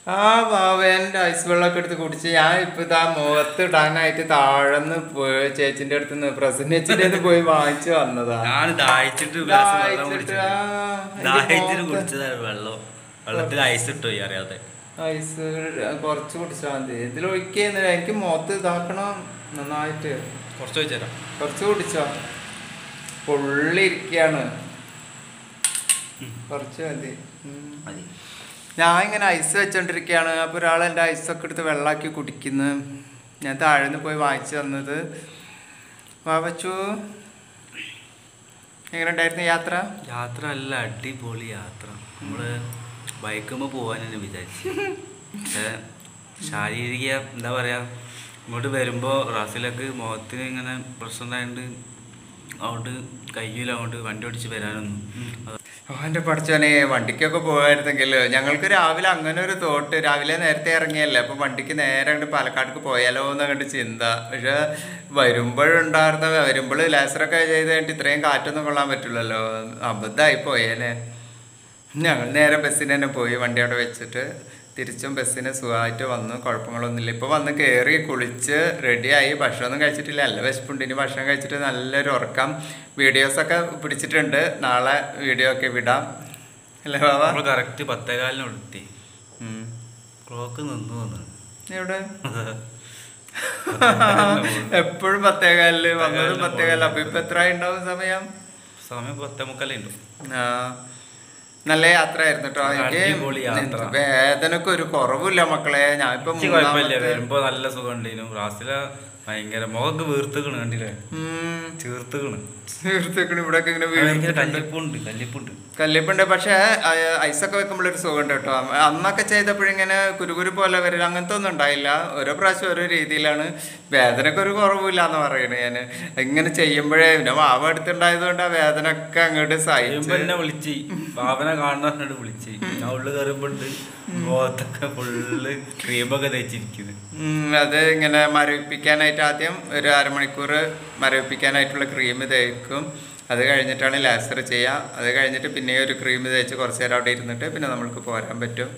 ആ ബാവേന്റെ ഐസ് വെള്ളമൊക്കെ എടുത്ത് കുടിച്ച് ഞാൻ ഇപ്പൊ ഇതാ മുഖത്ത് ഇടാനായിട്ട് താഴന്ന് പോയി ചേച്ചിന്റെ അടുത്ത് നിന്ന് പ്രസന്നച്ചിന്റെ അടുത്ത് പോയി വാങ്ങിച്ചു വന്നതാ ഞാൻ ദാഹിച്ചിട്ട് ഗ്ലാസ് വെള്ളം ദാഹിച്ചിട്ട്, കുടിച്ചത് ആ, എനിക്ക് ദാഹിച്ചിട്ട് മുഖത്ത് കുടിച്ചതാണ് വെള്ളം വെള്ളത്തിൽ ഐസ് ഇട്ടോ ഈ അറിയാതെ ഐസ് കുറച്ച് കുടിച്ചാൽ മതി ഇതിൽ ഒഴിക്കുന്നില്ല എനിക്ക് മുഖത്ത് ഇതാക്കണം നന്നായിട്ട് കുറച്ച് വെച്ചേരാം കുറച്ച് കുടിച്ചോ പൊള്ളിരിക്കാണ് കുറച്ച് മതി ഉം. മതി ഞാൻ ഇങ്ങനെ ഐസ് വെച്ചോണ്ടിരിക്കുകയാണ് അപ്പോൾ ഒരാൾ എൻ്റെ ഐസൊക്കെ എടുത്ത് വെള്ളമാക്കി കുടിക്കുന്നു ഞാൻ താഴെ നിന്ന് പോയി വാങ്ങിച്ചു തന്നത് വാവച്ചു എങ്ങനെ ഉണ്ടായിരുന്നു യാത്ര യാത്ര അല്ല അടിപൊളി യാത്ര നമ്മള് ബൈക്കുമ്പോ പോവാൻ തന്നെ വിചാരിച്ചു പക്ഷെ ശാരീരിക എന്താ പറയാ ഇങ്ങോട്ട് വരുമ്പോ റാസിലൊക്കെ മുഖത്തിന് ഇങ്ങനെ പ്രശ്നം ഉണ്ടായതുകൊണ്ട് അങ്ങോട്ട് കയ്യിലും അങ്ങോട്ട് വണ്ടി ഓടിച്ച് വരാനൊന്നും അത് ഓ എൻ്റെ പഠിച്ചോനെ വണ്ടിക്കൊക്കെ പോകായിരുന്നെങ്കിൽ ഞങ്ങൾക്ക് രാവിലെ അങ്ങനെ ഒരു തോട്ട് രാവിലെ നേരത്തെ ഇറങ്ങിയല്ലേ അപ്പോൾ വണ്ടിക്ക് നേരെ അങ്ങോട്ട് പാലക്കാടേക്ക് പോയാലോ എന്ന് അങ്ങോട്ട് ചിന്ത പക്ഷെ വരുമ്പോഴുണ്ടായിരുന്ന വരുമ്പോൾ ലേസറൊക്കെ ചെയ്ത് കഴിഞ്ഞിട്ട് ഇത്രയും കാറ്റൊന്നും കൊള്ളാൻ പറ്റില്ലല്ലോ അബദ്ധമായി പോയേനെ ഞങ്ങൾ നേരെ ബസ്സിന് തന്നെ പോയി വണ്ടി അവിടെ വെച്ചിട്ട് തിരിച്ചും ബസ്സിന് സുഖമായിട്ട് വന്നു കുഴപ്പങ്ങളൊന്നുമില്ല ഇപ്പോൾ വന്ന് കയറി കുളിച്ച് റെഡിയായി ഭക്ഷണമൊന്നും കഴിച്ചിട്ടില്ല നല്ല വിശപ്പുണ്ട് ഇനി ഭക്ഷണം കഴിച്ചിട്ട് നല്ലൊരു ഉറക്കം വീഡിയോസൊക്കെ പിടിച്ചിട്ടുണ്ട് നാളെ വീഡിയോ ഒക്കെ വിടാം അല്ലേ ബാബ നമ്മൾ കറക്റ്റ് പത്തേകാലിന് എത്തി ഉം. ക്ലോക്ക് നിന്ന് വന്നു എവിടെ എപ്പോഴും പത്തേകാലില് വന്നതും പത്തേകാലില് അപ്പൊ ഇപ്പൊ എത്ര ഉണ്ടാവും സമയം സമയം പത്തേ മുക്കാലുണ്ട് ആ നല്ല യാത്രയായിരുന്നു കേട്ടോ എനിക്ക് അടിപൊളി യാത്ര. വേദനക്ക് ഒരു കുറവില്ല മക്കളെ ഞാൻ ഇപ്പൊ എനിക്ക് കുഴപ്പമില്ല വരുമ്പോ നല്ല സുഖം ഉണ്ടായിരുന്നു റാസില ഭയങ്കര മുഖമൊക്കെ വീർത്തുക്കണ് കണ്ടില്ലേ ചീർത്തുക്കണ് തീർച്ചയായിട്ടും ഇവിടെ ഇങ്ങനെ ഭയങ്കര വീണിട്ടുണ്ട് കല്ലിപ്പുണ്ട് കല്ലിപ്പുണ്ട് കല്ലിപ്പുണ്ട് പക്ഷേ ആ, ഐസൊക്കെ വെക്കുമ്പോൾ ഒരു സുഖമുണ്ട് കേട്ടോ അമ്മ- അന്നൊക്കെ ചെയ്തപ്പോഴിങ്ങനെ കുരുകുരു പോലെ വരില്ല അങ്ങനത്തെ ഒന്നും ഉണ്ടായില്ല ഓരോ പ്രാവശ്യം ഓരോ രീതിയിലാണ് വേദനക്ക് ഒരു കുറവില്ല എന്ന് പറയുന്നത് ഞാൻ ഇങ്ങനെ ചെയ്യുമ്പോഴേ പിന്നെ മാവ അടുത്തുണ്ടായതുകൊണ്ട് ആ വേദന ഒക്കെ അങ്ങോട്ട് കഴിയുമ്പോ സഹിച്ച് എന്നെ വിളിച്ച് ഭാവന കാണുന്ന വിളിച്ച് ഞാൻ ഉള്ളിൽ കയറുമ്പോണ്ട് മുഖത്തൊക്കെ ഫുള്ള് ക്രീമൊക്കെ തേച്ചിരിക്കുന്നത് ഉം, അത് ഇങ്ങനെ മരവിപ്പിക്കാനായിട്ട് ആദ്യം ഒരു അരമണിക്കൂർ മരവിപ്പിക്കാനായിട്ടുള്ള ക്രീം തേക്കും അത് കഴിഞ്ഞിട്ടാണ് ലാസർ ചെയ്യുക അത് കഴിഞ്ഞിട്ട് പിന്നെ ഒരു ക്രീം തേച്ച് കുറച്ച് നേരം അവിടെ ഇരുന്നിട്ട് പിന്നെ നമ്മൾക്ക് പോരാൻ പറ്റും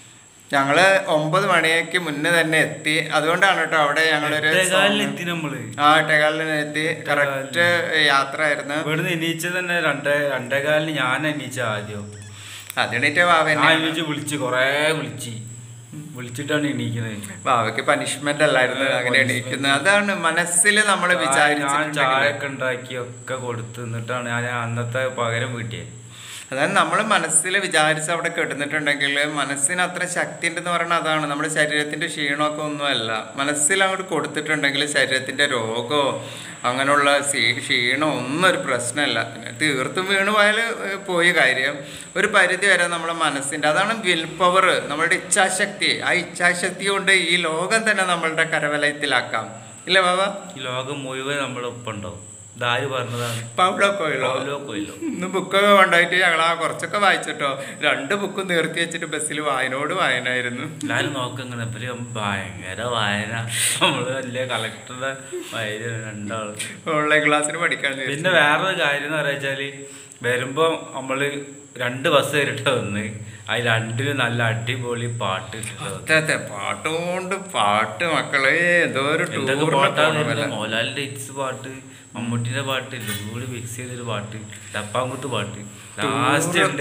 ഞങ്ങൾ ഒമ്പത് മണിക്ക് മുന്നേ തന്നെ എത്തി അതുകൊണ്ടാണ് കേട്ടോ അവിടെ ഞങ്ങളൊരു എത്തി നമ്മള് ആ എട്ടേകാലിന് എത്തി കറക്റ്റ് യാത്ര ആയിരുന്നു ഇവിടുന്ന് എണീച്ചത് തന്നെ രണ്ടേ രണ്ടേകാലിന് ഞാൻ എണീച്ച ആദ്യം അതിണിട്ട് വാവ ഞാൻ എണീച്ച് വിളിച്ച് കൊറേ വിളിച്ച് വിളിച്ചിട്ടാണ് എണീക്കുന്നത് വാവയ്ക്ക് പനിഷ്മെന്റ് അല്ലായിരുന്നു അങ്ങനെ എണീക്കുന്നത് അതാണ് മനസ്സിൽ നമ്മൾ ഞാൻ വിചാരിച്ചിട്ടുണ്ടെങ്കിൽ ചായ ഒക്കെ ഉണ്ടാക്കി ഒക്കെ കൊടുത്ത് എന്നിട്ടാണ് ഞാൻ അന്നത്തെ പകരം വീട്ടിയത് അതായത് നമ്മൾ മനസ്സിൽ വിചാരിച്ച് അവിടെ കിടന്നിട്ടുണ്ടെങ്കിൽ മനസ്സിന് അത്ര ശക്തി ഉണ്ടെന്ന് പറയുന്നത് അതാണ് നമ്മുടെ ശരീരത്തിന്റെ ക്ഷീണമൊക്കെ ഒന്നുമല്ല മനസ്സിൽ അങ്ങോട്ട് കൊടുത്തിട്ടുണ്ടെങ്കിൽ ശരീരത്തിന്റെ രോഗമോ അങ്ങനെയുള്ള സീ- ക്ഷീണമോ ഒന്നും ഒരു പ്രശ്നമല്ല പിന്നെ തീർത്തും വീണ് പോയാൽ ഏഹ്, പോയി കാര്യം ഒരു പരിധി വരെ നമ്മുടെ മനസ്സിന്റെ അതാണ് വിൽ പവർ നമ്മളുടെ ഇച്ഛാശക്തി ആ ഇച്ഛാശക്തി കൊണ്ട് ഈ ലോകം തന്നെ നമ്മളുടെ കരവലയത്തിലാക്കാം ഇല്ലേ ബാബ ഈ ലോകം മുഴുവൻ നമ്മുടെ ഒപ്പം ഉണ്ടാവും ഇതാര് പറഞ്ഞതാണ് പൗളോ കോയിലോ പൗലോ കൊയിലോ ഇന്ന് ബുക്കൊക്കെ കൊണ്ടായിട്ട് ഞങ്ങൾ ആ കുറച്ചൊക്കെ വായിച്ചിട്ടോ രണ്ട് ബുക്കും നിർത്തി വെച്ചിട്ട് ബസ്സിൽ വായനോട് വായനായിരുന്നു എല്ലാരും നോക്കിങ്ങനെ ഇവര് ഭയങ്കര വായന നമ്മള് വലിയ കളക്ടറുടെ വായന രണ്ടാള് ഓൺലൈൻ ക്ലാസ്സിന് പഠിക്കാൻ പിന്നെ വേറൊരു കാര്യം എന്ന് വെച്ചാല് വരുമ്പോ നമ്മള് രണ്ട് ബസ് കയറിട്ട് വന്ന് അതിൽ രണ്ടിലും നല്ല അടിപൊളി പാട്ട് ഇട്ടിട്ട് വന്നു. അതെ പാട്ട് കൊണ്ട് പാട്ട് മക്കളെ ഏതോ ഒരു എന്തൊക്കെ ടൂറിന് പാട്ടാണ് പോണ പോലെ. വരുന്നത്? മോഹൻലാലിന്റെ ഹിറ്റ്സ് പാട്ട് മമ്മൂട്ടിന്റെ പാട്ട് എല്ലാം കൂടി മിക്സ് ചെയ്തൊരു പാട്ട് ഡപ്പാങ്കുത്ത് പാട്ട് ലാസ്റ്റ് ഉണ്ട്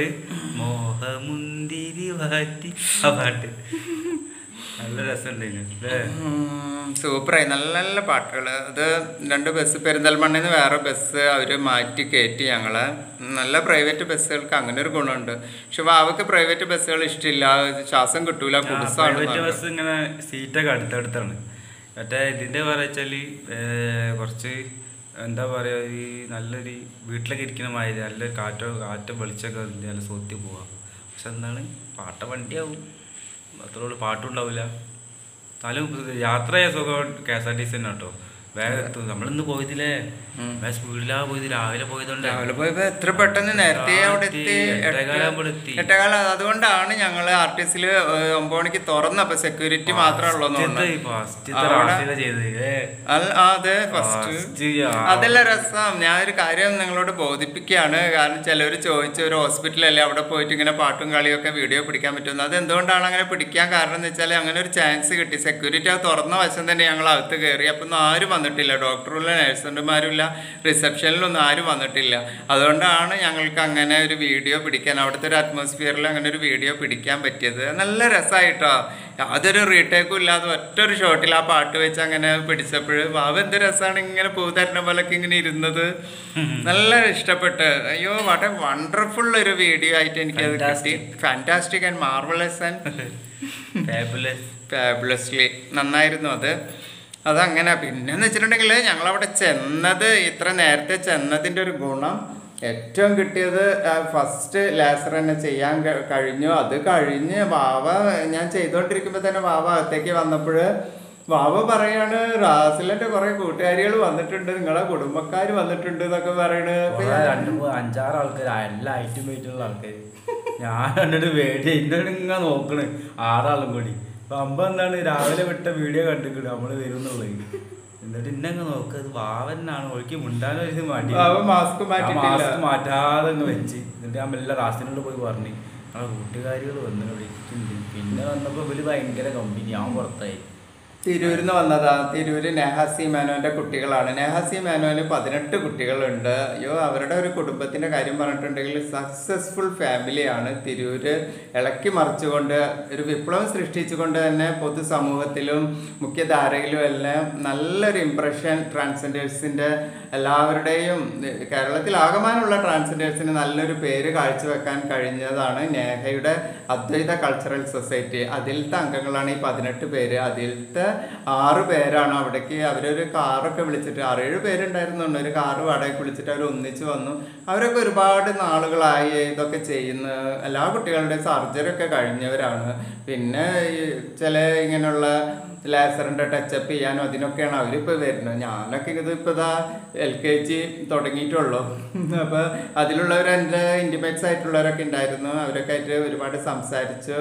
മോഹമുന്തിരി വാറ്റി ആ പാട്ട് നല്ല രസമുണ്ടായിരുന്നു അല്ലേ ഉം, സൂപ്പറായി നല്ല നല്ല പാട്ടുകൾ അത് രണ്ട് ബസ് പെരിന്തൽമണ്ണയിൽ നിന്ന് വേറെ ബസ് അവർ മാറ്റി കയറ്റി ഞങ്ങളെ നല്ല പ്രൈവറ്റ് ബസ്സുകൾക്ക് അങ്ങനെ ഒരു ഗുണമുണ്ട് പക്ഷെ വാവക്ക് പ്രൈവറ്റ് ബസ്സുകൾ ഇഷ്ടമില്ല ശ്വാസം കിട്ടൂല കുടുസാണ് പ്രൈവറ്റ് ബസ് ഇങ്ങനെ സീറ്റൊക്കെ അടുത്തടുത്താണ് മറ്റേ ഇതിന്റെ പറയച്ചാല് കുറച്ച് എന്താ പറയാ ഈ നല്ലൊരു വീട്ടിലൊക്കെ ഇരിക്കുന്ന മാതിരി നല്ല കാറ്റോ കാറ്റോ വെളിച്ചൊക്കെ ഉണ്ട്, നല്ല സോത്തി പോവാം പക്ഷെ എന്താണ് പാട്ട വണ്ടിയാവും അത്രേ ഉള്ളൂ പാട്ടും ഉണ്ടാവില്ല എന്നാലും യാത്ര ചെയ്യാൻ സുഖം K S R T C തന്നെ കേട്ടോ വേഗം എത്തും നമ്മളിന്ന് പോയതില്ലേ വേഗം സ്പീഡിലാ പോയത് രാവിലെ പോയതുകൊണ്ട് രാവിലെ പോയപ്പോ എത്ര പെട്ടെന്ന് നേരത്തെ അവിടെ എത്തി എട്ടേകാലാകുമ്പോൾ എത്തി. എട്ടേകാല അതുകൊണ്ടാണ് ഞങ്ങൾ ആർ ടി എസിൽ ഒമ്പത് മണിക്ക് തുറന്നപ്പോ സെക്യൂരിറ്റി മാത്രമേ ഉള്ളൂ അവിടെ- അല്ല, ആ, അതെ ഫസ്റ്റ് അതല്ല രസം ഞാൻ ഒരു കാര്യം നിങ്ങളോട് ബോധിപ്പിക്കുകയാണ് കാരണം ചിലർ ചോദിച്ചു ഒരു ഹോസ്പിറ്റലല്ലേ അവിടെ പോയിട്ട് ഇങ്ങനെ പാട്ടും കളിയൊക്കെ വീഡിയോ പിടിക്കാൻ പറ്റുന്നത് അത് എന്തുകൊണ്ടാണ് അങ്ങനെ പിടിക്കാൻ കാരണം എന്ന് വെച്ചാൽ അങ്ങനെ ഒരു ചാൻസ് കിട്ടി സെക്യൂരിറ്റി അത് തുറന്ന വശം തന്നെ ഞങ്ങൾ അകത്ത് കയറി അപ്പം ഒന്നും ആരും വന്നിട്ടില്ല ഡോക്ടറുമില്ല നഴ്സുമാരും ഇല്ല റിസപ്ഷനിലൊന്നും ആരും വന്നിട്ടില്ല അതുകൊണ്ടാണ് ഞങ്ങൾക്ക് അങ്ങനെ ഒരു വീഡിയോ പിടിക്കാൻ അവിടുത്തെ ഒരു അറ്റ്മോസ്ഫിയറിൽ അങ്ങനെ ഒരു വീഡിയോ പിടിക്കാൻ പറ്റിയത് നല്ല രസമായിട്ടോ യാതൊരു റീടേക്കും ഇല്ലാതെ ഒറ്റ ഒരു ഷോട്ടിൽ ആ പാട്ട് വെച്ച് അങ്ങനെ പിടിച്ചപ്പോൾ വാവ് എന്ത് രസമാണ് ഇങ്ങനെ പൂ തരുന്ന പോലൊക്കെ ഇങ്ങനെ ഇരുന്നത് നല്ല ഇഷ്ടപ്പെട്ട് അയ്യോ വാട്ട് വണ്ടർഫുൾ ഒരു വീഡിയോ ആയിട്ട് എനിക്കത് കിട്ടി fantastic and marvellous and fabulously നന്നായിരുന്നു അത് അതങ്ങനെ പിന്നെന്ന് വെച്ചിട്ടുണ്ടെങ്കിൽ ഞങ്ങളവിടെ ചെന്നത് ഇത്ര നേരത്തെ ചെന്നതിൻ്റെ ഒരു ഗുണം ഏറ്റവും കിട്ടിയത് ഫസ്റ്റ് ലേസർ തന്നെ ചെയ്യാൻ ക- കഴിഞ്ഞു അത് കഴിഞ്ഞ് വാവ ഞാൻ ചെയ്തുകൊണ്ടിരിക്കുമ്പോൾ തന്നെ വാവ അകത്തേക്ക് വന്നപ്പോൾ വാവ പറയാണ് റാസിലിന്റെ കുറെ കൂട്ടുകാരികൾ വന്നിട്ടുണ്ട് നിങ്ങളെ കുടുംബക്കാർ വന്നിട്ടുണ്ട് എന്നൊക്കെ പറയണ് അപ്പൊ കുറെ ഞാൻ- രണ്ട് മൂന്ന് അഞ്ചാറ് ആൾക്കാർ എല്ലാ ഐറ്റും വെയിറ്റുള്ള ആൾക്കാർ ഞാൻ കണ്ടിട്ട് വേടി എന്നോട് ഇങ്ങനെ നോക്കണ് ആറാളും കൂടി അപ്പൊ അമ്പ എന്താണ് രാവിലെ വിട്ട വീഡിയോ കണ്ടിട്ട് നമ്മള് വരുന്നുള്ളത് എന്നിട്ട് ഇന്നങ്ങ് നോക്കുക അത് വാവനാണ് ഒഴുക്കി മുണ്ടാനോ ഒരു മടി വാവ മാസ്ക് മാറ്റിയിട്ടില്ല. മാസ്ക് മാറ്റാതെ അങ്ങ് വെച്ച് എന്നിട്ട് ഞാൻ എല്ലാ റാസിനോട് പോയി പറഞ്ഞു നമ്മളെ കൂട്ടുകാരികൾ വന്ന് വിളിക്കുന്നുണ്ട് പിന്നെ വന്നപ്പോ ഇവര് ഭയങ്കര കമ്പനി ഞാൻ പുറത്തായി തിരൂരിന്ന് വന്നതാ തിരൂര് നെഹാസി മേനോന്റെ കുട്ടികളാണ് നെഹാസി മേനോന് പതിനെട്ട് കുട്ടികളുണ്ട് അയ്യോ അവരുടെ ഒരു കുടുംബത്തിന്റെ കാര്യം പറഞ്ഞിട്ടുണ്ടെങ്കിൽ സക്സസ്ഫുൾ ഫാമിലിയാണ് തിരൂര് ഇളക്കി മറിച്ചുകൊണ്ട് ഒരു വിപ്ലവം സൃഷ്ടിച്ചുകൊണ്ട് തന്നെ പൊതുസമൂഹത്തിലും മുഖ്യധാരയിലും എല്ലാം നല്ലൊരു ഇംപ്രഷൻ ട്രാൻസ്ജെൻഡേഴ്സിന്റെ എല്ലാവരുടെയും കേരളത്തിൽ ആകമാനമുള്ള ട്രാൻസ്ജെൻഡേഴ്സിന് നല്ലൊരു പേര് കാഴ്ചവെക്കാൻ കഴിഞ്ഞതാണ് നേഹയുടെ അദ്വൈത കൾച്ചറൽ സൊസൈറ്റി അതിലത്തെ അംഗങ്ങളാണ് ഈ പതിനെട്ട് പേര് അതിലത്തെ ആറ് പേരാണ് അവിടേക്ക് അവരൊരു കാറൊക്കെ വിളിച്ചിട്ട് ആറേഴ് പേരുണ്ടായിരുന്നുണ്ട് ഒരു കാറ് വാടകയ്ക്ക് വിളിച്ചിട്ട് അവർ ഒന്നിച്ച് വന്നു അവരൊക്കെ ഒരുപാട് നാളുകളായി ഇതൊക്കെ ചെയ്യുന്ന എല്ലാ കുട്ടികളുടെയും സർജറി ഒക്കെ കഴിഞ്ഞവരാണ് പിന്നെ ഈ ചില ഇങ്ങനെയുള്ള ലേസറിന്റെ ടച്ചപ്പ് ചെയ്യാനും അതിനൊക്കെയാണ് അവരിപ്പോൾ വരുന്നത് ഞാനൊക്കെ ഇത് ഇപ്പോൾ ഇതാ എൽ കെ ജി തുടങ്ങിയിട്ടുള്ളൂ അപ്പോൾ അതിലുള്ളവർ എൻ്റെ ഇൻറ്റിമേറ്റ്സ് ആയിട്ടുള്ളവരൊക്കെ ഉണ്ടായിരുന്നു അവരൊക്കെ ആയിട്ട് ഒരുപാട് സംസാരിച്ചു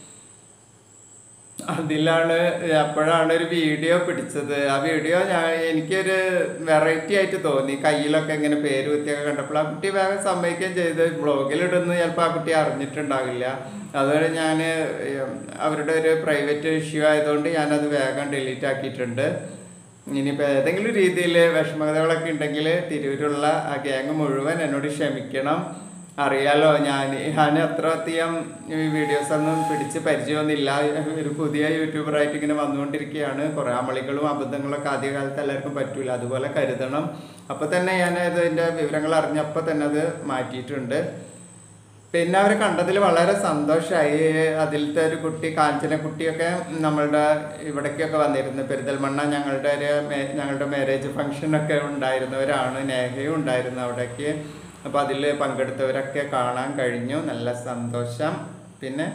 അതിലാണ് അപ്പോഴാണ് ഒരു വീഡിയോ പിടിച്ചത് ആ വീഡിയോ ഞാൻ എനിക്കൊരു വെറൈറ്റി ആയിട്ട് തോന്നി കയ്യിലൊക്കെ ഇങ്ങനെ പേര് കുത്തിയൊക്കെ കണ്ടപ്പോൾ ആ കുട്ടി വേഗം സമ്മതിക്കുകയും ചെയ്ത് ബ്ലോഗിലിടുന്ന ചിലപ്പോൾ ആ കുട്ടി അറിഞ്ഞിട്ടുണ്ടാവില്ല അതുകൊണ്ട് ഞാൻ അവരുടെ ഒരു പ്രൈവറ്റ് ഇഷ്യൂ ആയതുകൊണ്ട് ഞാനത് വേഗം ഡിലീറ്റ് ആക്കിയിട്ടുണ്ട് ഇനിയിപ്പോൾ ഏതെങ്കിലും രീതിയിൽ വിഷമതകളൊക്കെ ഉണ്ടെങ്കിൽ തിരൂരുള്ള ആ ഗ്യാങ് മുഴുവൻ എന്നോട് ക്ഷമിക്കണം അറിയാലോ ഞാൻ ഞാൻ അത്ര അധികം ഈ വീഡിയോസ് ഒന്നും പിടിച്ച് പരിചയമൊന്നുമില്ല ഒരു പുതിയ യൂട്യൂബറായിട്ട് ഇങ്ങനെ വന്നുകൊണ്ടിരിക്കുകയാണ് കുറേ അമളികളും അബദ്ധങ്ങളൊക്കെ ആദ്യകാലത്ത് എല്ലാവർക്കും പറ്റൂല അതുപോലെ കരുതണം അപ്പോൾ തന്നെ ഞാൻ ഇതിൻ്റെ വിവരങ്ങൾ അറിഞ്ഞപ്പോൾ തന്നെ അത് മാറ്റിയിട്ടുണ്ട് പിന്നെ അവരെ കണ്ടതിൽ വളരെ സന്തോഷമായി അതിലത്തെ ഒരു കുട്ടി കാഞ്ചന കുട്ടിയൊക്കെ നമ്മളുടെ ഇവിടേക്കൊക്കെ വന്നിരുന്നു പെരിന്തൽമണ്ണ ഞങ്ങളുടെ ഒരു മേ- ഞങ്ങളുടെ മാരേജ് ഫംഗ്ഷനൊക്കെ ഉണ്ടായിരുന്നവരാണ് നേഹയും ഉണ്ടായിരുന്നു അവിടേക്ക് അപ്പോൾ അതിൽ പങ്കെടുത്തവരൊക്കെ കാണാൻ കഴിഞ്ഞു നല്ല സന്തോഷം പിന്നെ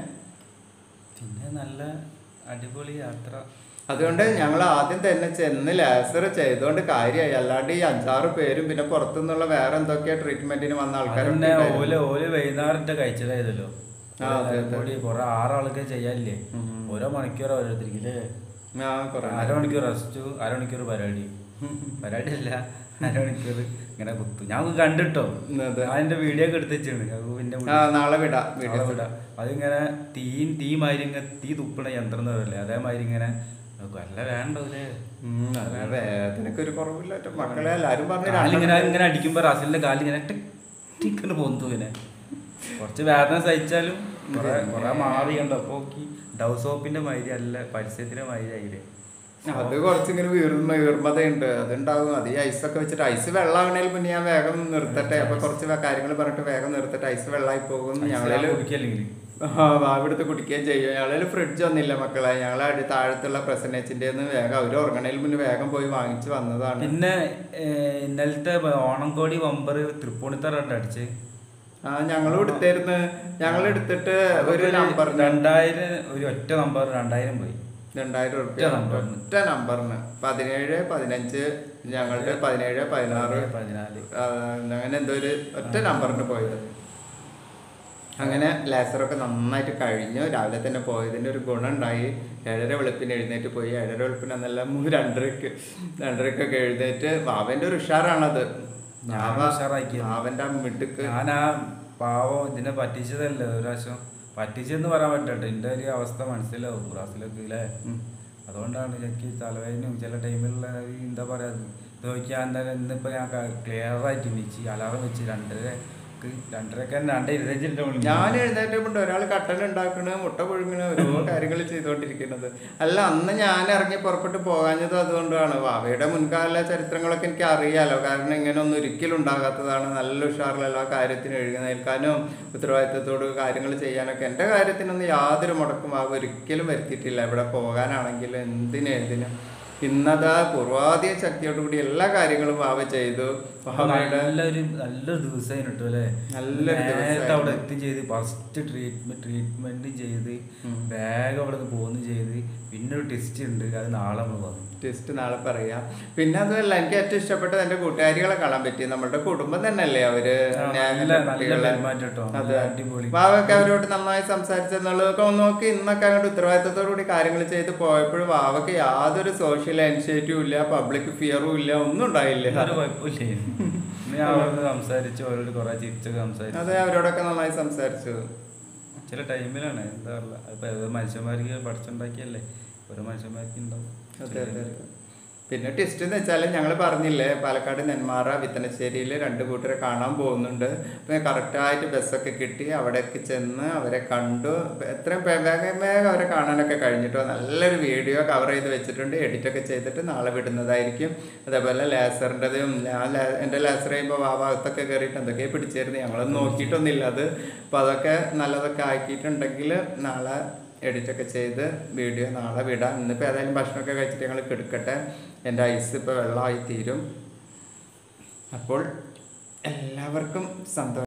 പിന്നെ നല്ല അടിപൊളി യാത്ര അതുകൊണ്ട് ഞങ്ങൾ ആദ്യം തന്നെ ചെന്ന് ലേസർ ചെയ്തുകൊണ്ട് കാര്യമായി അല്ലാണ്ട് ഈ അഞ്ചാറ് പേരും പിന്നെ പുറത്തുനിന്നുള്ള വേറെ എന്തൊക്കെയോ ട്രീറ്റ്മെന്റിന് വന്ന ആൾക്കാരൊക്കെ അതന്നെ ഉണ്ടായിരുന്നു. ഓല് ഓല് വൈകുന്നേരത്തെ കഴിച്ചതായതല്ലോ ആ, അതെ, അതെ. കൂടി കുറെ ആറാൾക്ക് ചെയ്യാനില്ലേ ഉം. ഓരോ മണിക്കൂർ ഓരോരുത്തർക്ക് ഇല്ലേ ആ കുറേ അരമണിക്കൂർ റെസ്റ്റ് അരമണിക്കൂർ പരിപാടി പരിപാടി അല്ല അരമണിക്കൂർ ഇങ്ങനെ കുത്തു ഞാൻ കണ്ടിട്ടോ അതെ. ഞാൻ എന്റെ വീഡിയോ ഒക്കെ എടുത്ത് വെച്ചാണ് പിന്നെ ആ നാളെ വിടാം നാളെ വീഡിയോസ് വിടാം. അതിങ്ങനെ തീ തീ മാതിരി ഇങ്ങനെ തീ തുപ്പണ യന്ത്രം എന്ന് പറയില്ലേ അതേമാതിരി ഇങ്ങനെ വല്ല വേണ്ടല്ലേ ഉം, അതെ, വേദനക്ക് ഒരു കുറവില്ല ഒറ്റ മക്കളെ എല്ലാരും പറഞ്ഞു കാലിങ്ങനെ ഇങ്ങനെ അടിക്കുമ്പോ റസലിന്റെ കാലിങ്ങനെ ടിക് ടിക് എന്ന് പൊന്തു ഇങ്ങനെ കുറച്ച് വേദന സഹിച്ചാലും കുറെ കുറെ മാറി കണ്ടോ അപ്പൊ ഡൗ സോപ്പിന്റെ മാതിരി അല്ല പരസ്യത്തിന്റെ മാതിരി ആയില്ലേ അത് കുറച്ചിങ്ങനെ വീർമ വീർമതയുണ്ട് അതുണ്ടാവും അത് ഈ ഐസൊക്കെ വെച്ചിട്ട് ഐസ് വെള്ളമാകണേൽ പിന്നെ ഞാൻ വേഗം നിർത്തട്ടെ അപ്പൊ കുറച്ച് കാര്യങ്ങൾ പറഞ്ഞിട്ട് വേഗം നിർത്തട്ടെ ഐസ് വെള്ളമായി പോകും ഞങ്ങളേല് കുടിക്കല്ലെങ്കിൽ ആ വാവെടുത്ത് കുടിക്കുകയും ചെയ്യും ഞങ്ങളേല് ഫ്രിഡ്ജ് ഒന്നുമില്ല മക്കളെ ഞങ്ങളെ അടി താഴത്തുള്ള പ്രസന്നേച്ചിന്റെ വേഗം അവർ ഉറങ്ങണേൽ മുന്നേ വേഗം പോയി വാങ്ങിച്ചു വന്നതാണ് പിന്നെ ഏർ, ഇന്നലത്തെ ഓണംകോടി ബമ്പർ തൃപ്പൂണിത്തറ ഉണ്ട് അടിച്ച് ആ ഞങ്ങളും എടുത്തായിരുന്നു ഞങ്ങൾ എടുത്തിട്ട് ഒരു നമ്പർ രണ്ടായിരം ഒരു ഒറ്റ നമ്പർ രണ്ടായിരം പോയി രണ്ടായിരം ഉറുപ്പ്യ ഒറ്റ നമ്പറിന്. ഒറ്റ നമ്പറിന് പതിനേഴ് പതിനഞ്ച് ഞങ്ങളുടെ പതിനേഴ് പതിനാറ് പതിനാല് ആ, അങ്ങനെ എന്തോ ഒരു ഒറ്റ നമ്പറിന് പോയത് അങ്ങനെ ലേസറൊക്കെ നന്നായിട്ട് കഴിഞ്ഞു രാവിലെ തന്നെ പോയതിൻ്റെ ഒരു ഗുണം ഉണ്ടായി ഏഴര വെളുപ്പിന് എഴുന്നേറ്റ് പോയി ഏഴര വെളുപ്പിന് അന്നെല്ലാം രണ്ടരക്ക് രണ്ടരക്കൊക്കെ എഴുന്നേറ്റ് വാവൻ്റെ ഒരു ഉഷാറാണത് ഞാൻ ഉഷാറാക്കിയത്. വാവൻ്റെ ആ മിടുക്ക് ഞാൻ ആ പാവം ഇതിനെ പറ്റിച്ചതല്ലേ ഒരു പ്രാവശ്യം പറ്റിച്ചെന്ന് പറയാൻ പറ്റട്ടെ എൻ്റെ ഒരു അവസ്ഥ മനസ്സിലാവും ബ്രാസിലൊക്കെ അല്ലേ ഉം. അതുകൊണ്ടാണ് എനിക്ക് തലവേദനയും ചില ടൈമിലുള്ള ഈ എന്താ പറയാ ഇത് നോക്കിയാൽ എന്തായാലും ഇന്നിപ്പോൾ ഞാൻ ക്ലിയർ ആയിട്ട് വെച്ച് അലാറം വെച്ച് രണ്ടരക്ക് രണ്ടരക്ക് തന്നെ രണ്ട് ഇരുപത്തഞ്ചിൻ്റെ മുകളിൽ ഞാൻ എഴുന്നേറ്റപ്പോൾ ഒരാൾ കട്ടൻ ഉണ്ടാക്കണ് മുട്ട പുഴുങ്ങണ ഓരോ കാര്യങ്ങൾ ചെയ്തുകൊണ്ടിരിക്കുന്നത് അല്ല അന്ന് ഞാൻ ഇറങ്ങി പുറപ്പെട്ട് പോകാഞ്ഞത് അതുകൊണ്ടാണ് വാവയുടെ മുൻകാല ചരിത്രങ്ങളൊക്കെ എനിക്ക് അറിയാലോ കാരണം ഇങ്ങനെ ഒന്നും ഒരിക്കലും ഉണ്ടാകാത്തതാണ് നല്ല ഉഷാറിൽ എല്ലാ കാര്യത്തിനും എഴുതി നിൽക്കാനും ഉത്തരവാദിത്തത്തോട് കാര്യങ്ങൾ ചെയ്യാനൊക്കെ എൻ്റെ കാര്യത്തിനൊന്നും യാതൊരു മുടക്കും വാവ ഒരിക്കലും വരുത്തിയിട്ടില്ല ഇവിടെ പോകാനാണെങ്കിലും എന്തിനും എന്തിനും ഇന്നതാ പൂർവാധിക ശക്തിയോടുകൂടി എല്ലാ കാര്യങ്ങളും വാവ ചെയ്തു വാവയുടെ നല്ലൊരു നല്ലൊരു ദിവസമായി കിട്ടും അല്ലേ നല്ലൊരു നേരത്തെ ദിവസമായിരുന്നു. അവിടെ എത്തി ചെയ്ത് ഫസ്റ്റ് ട്രീറ്റ്മെന്റ് ട്രീറ്റ്മെന്റ് ചെയ്ത് ഉം. വേഗം അവിടെ നിന്ന് പോകുന്നു ചെയ്ത് പിന്നെ ഒരു ടെസ്റ്റ് ഉണ്ട് അത് നാളെ നമ്മൾ പറഞ്ഞു ടെസ്റ്റ് നാളെ പറയാം പിന്നെ അതുമല്ല എനിക്ക് ഏറ്റവും ഇഷ്ടപ്പെട്ടത് എന്റെ കൂട്ടുകാരികളെ കാണാൻ പറ്റി നമ്മുടെ കുടുംബം തന്നെയല്ലേ അവര് ആ, ഞാൻ നല്ല- എൻ്റെ നല്ല കുട്ടികളെ. പെരുമാറ്റം കേട്ടോ. അതെ നല്ല അടിപൊളി. വാവൊക്കെ അവരോട് നന്നായി സംസാരിച്ചെന്നുള്ളതൊക്കെ ഒന്ന് നോക്കി ഇന്നൊക്കെ അങ്ങോട്ട് ഉത്തരവാദിത്തത്തോടു കൂടി കാര്യങ്ങൾ ചെയ്ത് പോയപ്പോഴും വാവക്ക് യാതൊരു സോഷ്യൽ ഇനിഷ്യേറ്റീവും ഇല്ല പബ്ലിക് ഫിയറും ഇല്ല ഒന്നും ഉണ്ടായില്ല ഒരു കുഴപ്പമില്ലേ ഞാൻ അവരോട് സംസാരിച്ചു അവരോട് കുറെ ചിരിച്ചൊക്കെ സംസാരിച്ചു അതെ അവരോടൊക്കെ നന്നായി സംസാരിച്ചു ചില ടൈമിലാണ് എന്താ പറയുക ഇപ്പൊ ഏതോ മനുഷ്യന്മാർക്ക് പഠിച്ചുണ്ടാക്കിയല്ലേ ഓരോ മനുഷ്യന്മാർക്ക് ഉണ്ടാവും അതെ അതെ അതെ. പിന്നെ ടെസ്റ്റ് എന്ന് വെച്ചാൽ ഞങ്ങൾ പറഞ്ഞില്ലേ പാലക്കാട് നെന്മാറ വിത്തനശ്ശേരിയിൽ രണ്ട് കൂട്ടരെ കാണാൻ പോകുന്നുണ്ട് അപ്പം കറക്റ്റായിട്ട് ബസ്സൊക്കെ കിട്ടി അവിടേക്ക് ചെന്ന് അവരെ കണ്ടു എത്രയും വേ- വേഗം വേഗം അവരെ കാണാനൊക്കെ കഴിഞ്ഞിട്ടോ നല്ലൊരു വീഡിയോ കവർ ചെയ്ത് വെച്ചിട്ടുണ്ട് എഡിറ്റൊക്കെ ചെയ്തിട്ട് നാളെ വിടുന്നതായിരിക്കും അതേപോലെ ലേസറിൻ്റെതും ഞാൻ ലേ- എൻ്റെ ലേസർ ചെയ്യുമ്പോൾ ആ ഭാഗത്തൊക്കെ കയറിയിട്ട് എന്തൊക്കെ പിടിച്ചിരുന്നു ഞങ്ങളൊന്നും നോക്കിയിട്ടൊന്നുമില്ല അത് അപ്പോൾ അതൊക്കെ നല്ലതൊക്കെ ആക്കിയിട്ടുണ്ടെങ്കിൽ നാളെ എഡിറ്റൊക്കെ ചെയ്ത് വീഡിയോ നാളെ വിടാം ഇന്നിപ്പോൾ ഏതായാലും ഭക്ഷണമൊക്കെ കഴിച്ചിട്ട് ഞങ്ങൾ കിടക്കട്ടെ എൻ്റെ ഐസ് ഇപ്പോൾ വെള്ളമായി തീരും അപ്പോൾ എല്ലാവർക്കും സന്തോഷം